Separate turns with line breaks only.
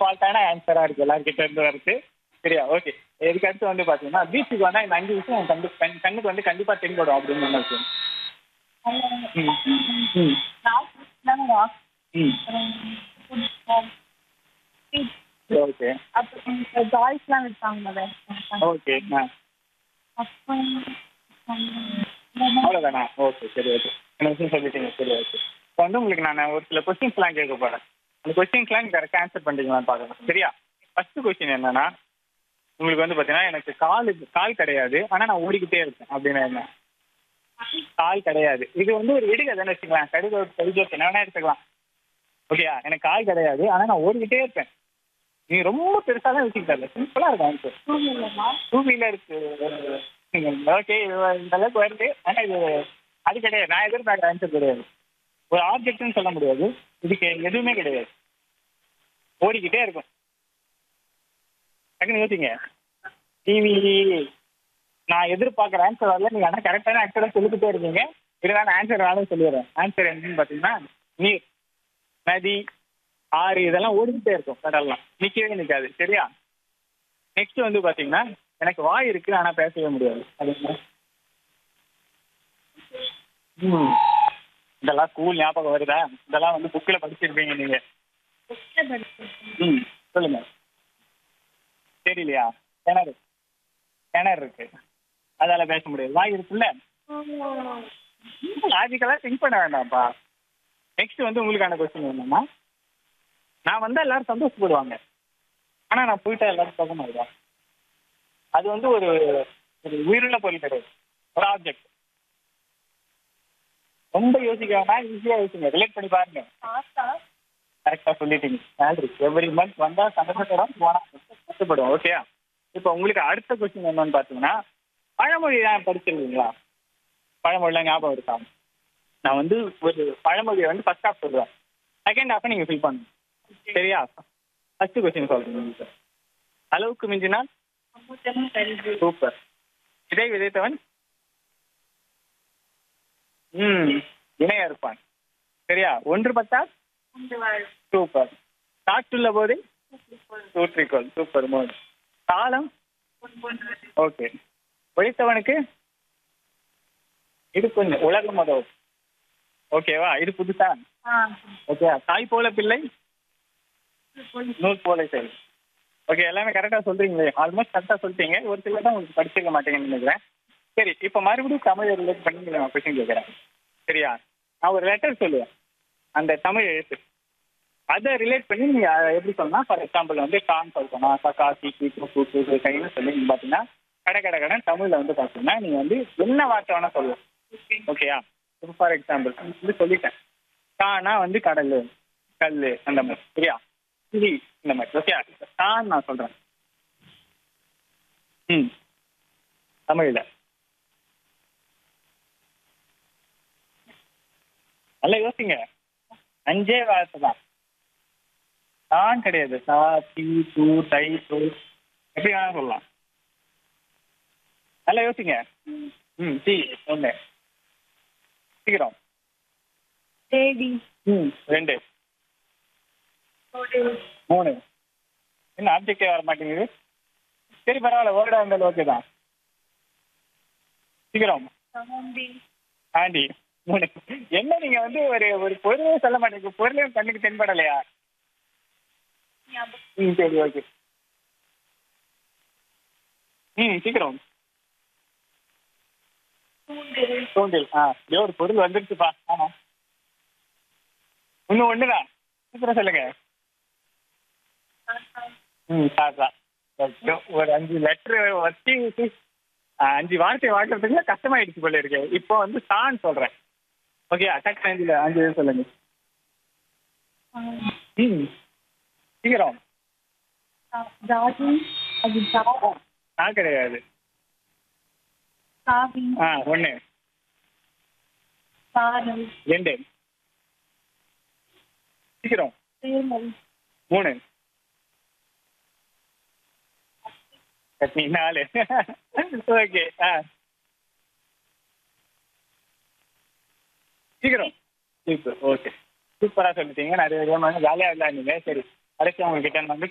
டிஃபால்ட்டான ஆன்சரா இருக்கு எல்லார்கிட்ட இருந்து வருது சரியா ஓகே இதுக்கு அடுத்து வந்து பாத்தீங்கன்னா பீச்சுக்கு வந்தா இந்த அஞ்சு விஷயம் என் கண்டு கண் கண்ணுக்கு வந்து கண்டிப்பா தென்படும் அப்படின்னு ஒண்ணு இருக்கு ம் ம் ம் ஓகே
அப்புறம் ஜாய்ஸ்லாம் விற்பாங்க
ஓகே ஆ
அப்புறம்
அவ்வளோதானா ஓகே சரி ஓகே இந்த விஷயம் சொல்லிட்டீங்க சரி ஓகே இப்போ வந்து உங்களுக்கு நான் ஒரு சில கொஸ்டின்ஸ்லாம் கேட்க போகிறேன் அந்த கொஸ்டின்ஸ்லாம் நீங்கள் கரெக்டாக ஆன்சர் பண்ணுறீங்களான்னு பார்க்கணும் சரியா ஃபர்ஸ்ட் கொஸ்டின் என்னன்னா உங்களுக்கு வந்து பார்த்தீங்கன்னா எனக்கு கால் இது- கால் கிடையாது ஆனால் நான் ஓடிக்கிட்டே இருக்கேன் அப்படின்னு என்ன கால் கிடையாது இது வந்து ஒரு விடுகதைன்னு வச்சுக்கலாம் கடுகு கடுகு என்ன வேணா எடுத்துக்கலாம் ஓகேயா எனக்கு கால் கிடையாது ஆனால் நான் ஓடிக்கிட்டே இருப்பேன் நீ ரொம்ப பெருசாக தான் வச்சுக்கிட்டல சிம்பிளாக இருக்கும் ஆன்சர் டூ வீலருக்கு ஓகே இது இந்த அளவுக்கு வருது ஆனால் இது அது கிடையாது நான் எதிர்பார்க்குற ஆன்சர் கிடையாது ஒரு ஆப்ஜெக்ட்னு சொல்ல முடியாது இதுக்கு எதுவுமே கிடையாது ஓடிக்கிட்டே இருக்கும் டக்குன்னு யோசிங்க டிவி நான் எதிர்பார்க்குற ஆன்சர் வரல நீங்கள் ஆனால் கரெக்டான ஆன்சரை சொல்லிக்கிட்டே இருக்கீங்க இருந்தாலும் ஆன்சர் வேணும் சொல்லிடுறேன் ஆன்சர் என்னன்னு பார்த்தீங்கன்னா நீர் நதி ஆறு இதெல்லாம் ஓடிக்கிட்டே இருக்கும் கடல்லாம் நிற்கவே நிற்காது சரியா நெக்ஸ்ட் வந்து பாத்தீங்கன்னா எனக்கு வாய் இருக்கு ஆனா பேசவே முடியாது அது என்ன? ம். இதெல்லாம் ஸ்கூல் ஞாபகம் வருதா இதெல்லாம் வந்து புக்கில் படிச்சிருப்பீங்க நீங்க ம் சொல்லுங்க தெரியலையா கிணறு கிணறு இருக்கு அதால பேச முடியாது வாய் இருக்குல்ல லாஜிக்கலாக திங்க் பண்ண வேண்டாம்ப்பா நெக்ஸ்ட் வந்து உங்களுக்கான கொஸ்டின் என்னன்னா நான் வந்தா எல்லாரும் சந்தோஷப்படுவாங்க ஆனா நான் போயிட்டா எல்லாரும் சுகமாயிடுவா அது வந்து ஒரு ஒரு உயிருள்ள பொருள் கிடையாது ஒரு ஆப்ஜெக்ட் ரொம்ப யோசிக்க வேண்டாம் ஈஸியா யோசிங்க ரிலேட் பண்ணி பாருங்க கரெக்டா சொல்லிட்டீங்க சேலரி எவ்ரி மந்த் வந்தா சந்தோஷப்படும் போனா கஷ்டப்படும் ஓகேயா இப்போ உங்களுக்கு அடுத்த கொஸ்டின் என்னன்னு பாத்தீங்கன்னா பழமொழி தான் படிச்சிருக்கீங்களா பழமொழிலாம் ஞாபகம் இருக்கா நான் வந்து ஒரு பழமொழியை வந்து ஃபர்ஸ்ட் ஹாஃப் சொல்லுவேன் செகண்ட் ஹாஃப் நீங்க ஃபில் பண்ணணும் சரியா ஃபர்ஸ்ட் கொஸ்டின் சொல்றேன் சார் அளவுக்கு மிஞ்சினால் சூப்பர் இதை விதைத்தவன் ம் இணையா இருப்பான் சரியா ஒன்று பத்தால் சூப்பர் காற்றுள்ள போதே சூற்றிக்கோள் சூப்பர் மோட் காலம் ஓகே உழைத்தவனுக்கு இது கொஞ்சம் உலகம் உதவும் ஓகேவா இது புதுசா ஓகே தாய் போல பிள்ளை நூல் போல செயல் ஓகே எல்லாமே கரெக்டாக சொல்றீங்களே ஆல்மோஸ்ட் கரெக்டாக சொல்லிட்டீங்க ஒரு சிலர் தான் உங்களுக்கு படிச்சிருக்க மாட்டேங்கன்னு நினைக்கிறேன் சரி இப்போ மறுபடியும் தமிழை ரிலேட் பண்ணி நான் கொஸ்டின் கேட்குறேன் சரியா நான் ஒரு லெட்டர் சொல்லுவேன் அந்த தமிழ் எழுத்து அதை ரிலேட் பண்ணி நீங்க அதை எப்படி சொல்லலாம் ஃபார் எக்ஸாம்பிள் வந்து கான் சொல்லணும் கக்கா சீக்கி கூப்பு கூப்பு கைன்னு சொல்லி நீங்க பார்த்தீங்கன்னா கடை கடை கடன் தமிழ்ல வந்து பார்த்தீங்கன்னா நீங்க வந்து என்ன வார்த்தை வேணா சொல்லலாம் ஓகேயா இப்போ ஃபார் எக்ஸாம்பிள் வந்து சொல்லிட்டேன் கானா வந்து கடல் கல் அந்த மாதிரி சரியா கிளி இந்த மாதிரி ஓகே தான் நான் சொல்றேன் ம் தமிழ்ல நல்லா யோசிங்க அஞ்சே வார்த்தை தான் தான் கிடையாது சா தி து தை து எப்படி வேணா சொல்லலாம் நல்லா யோசிங்க ம் சி ஒன்று சீக்கிரம்
தேடி
ம் ரெண்டு மூணு என்ன ஆப்ஜெக்டே வர மாட்டேங்குது சரி பரவாயில்ல வேர்டாக இருந்தாலும் ஓகே தான் சீக்கிரம் ஆண்டி மூணு என்ன நீங்க வந்து ஒரு ஒரு பொருளே சொல்ல மாட்டேங்க பொருளே கண்ணுக்கு தென்படலையா ம் சரி ஓகே ம் சீக்கிரம் தூண்டில் ஆ ஏதோ ஒரு பொருள் வந்துருச்சுப்பா ஆமா இன்னும் ஒண்ணுதான் சீக்கிரம் சொல்லுங்க ம் சார் ஒரு அஞ்சு லெட்ரு வச்சு ஆ, அஞ்சு வார்த்தை வாக்குறதுக்கு கஷ்டமாயிடுச்சு போல இருக்கு இப்போ வந்து தான் சொல்றேன் ஓகே அட்டாக் அஞ்சுல அஞ்சு இது சொல்லுங்க ம் சீக்கிரம்
ஜாதி அது ஜா-
நான் கிடையாது
சாவி
ஆ ஒன்று
சாரல்
ரெண்டு சீக்கிரம்
தேமல்
மூணு சட்னி நாலு ஓகே ஆ சீக்கிரம் சூப்பர் ஓகே சூப்பராக சொல்லிட்டீங்க நிறைய ஜாலியாக விளையாடுங்க சரி கடைசி உங்ககிட்ட வந்து